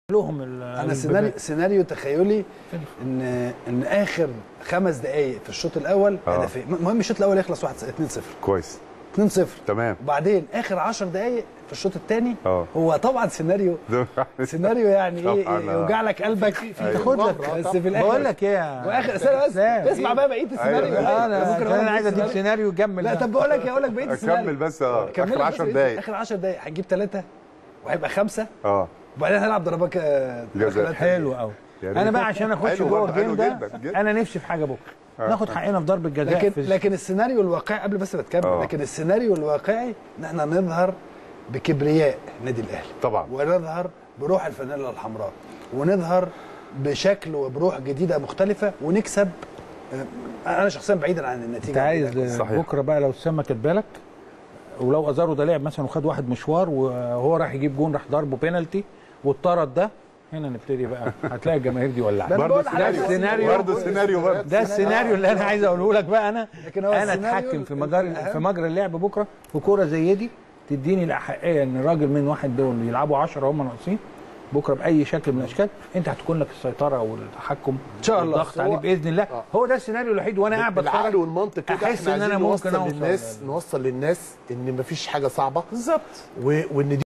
لهم ال- انا سيناريو سيناريو تخيلي ان ان اخر خمس دقائق في الشوط الاول آه. هدفين المهم الشوط الاول يخلص 1 2 0 كويس 2 0 تمام وبعدين اخر 10 دقائق في الشوط الثاني اه هو طبعا سيناريو سيناريو يعني ايه طبعاً، آه. يوجع لك قلبك أيوة. تاخد لك بس في الاخر بقول لك ايه يا واخر استنى بس لا. اسمع بقى بقيه السيناريو أيوة. انا ممكن كان أقول انا عايز بقية اديك السيناريو؟ سيناريو يكمل لا ده. طب بقول لك اقول لك بقيه السيناريو اكمل بس اه كمل اخر 10 دقايق اخر 10 دقائق هتجيب ثلاثه وهيبقى خمسه اه وبعدين هنلعب ضربات آه، جزاء. ركلات حلو قوي يا ريت. انا بقى عشان اخش حلو جوه برضه، حلو الجيم ده جدا، جدا. انا نفسي في حاجه بكره آه. ناخد حقنا في ضربه جزاء لكن في لكن السيناريو الواقعي قبل بس ما تكمل آه. لكن السيناريو الواقعي ان احنا نظهر بكبرياء نادي الاهلي طبعا ونظهر بروح الفانيلا الحمراء ونظهر بشكل وبروح جديده مختلفه ونكسب آه، انا شخصيا بعيدا عن النتيجه انت عايز صحيح. بكره بقى لو السما كانت بالك ولو ازارو ده لعب مثلا وخد واحد مشوار وهو راح يجيب جون راح ضربه بينالتي واتطرد ده هنا نبتدي بقى هتلاقي الجماهير دي ولعت ده أنا برضه بقول لحضرتك سيناريو سيناريو. برضه سيناريو برضه ده السيناريو اللي انا عايز اقوله لك بقى انا لكن هو انا السيناريو اتحكم في ال- مجرى الأهم. في مجرى اللعب بكره في كوره زي دي تديني الاحقيه ان الراجل من واحد دول يلعبوا 10 هم ناقصين بكره باي شكل من الاشكال انت هتكون لك السيطره والتحكم ان شاء الله الضغط عليه باذن الله آه. هو ده السيناريو الوحيد وانا قاعد بالعقل بتفرج والمنطق كده أحس احنا إن أنا عايزين ممكن نوصل أوصل للناس لل- نوصل للناس ان مفيش حاجه صعبه بالظبط و- وان دي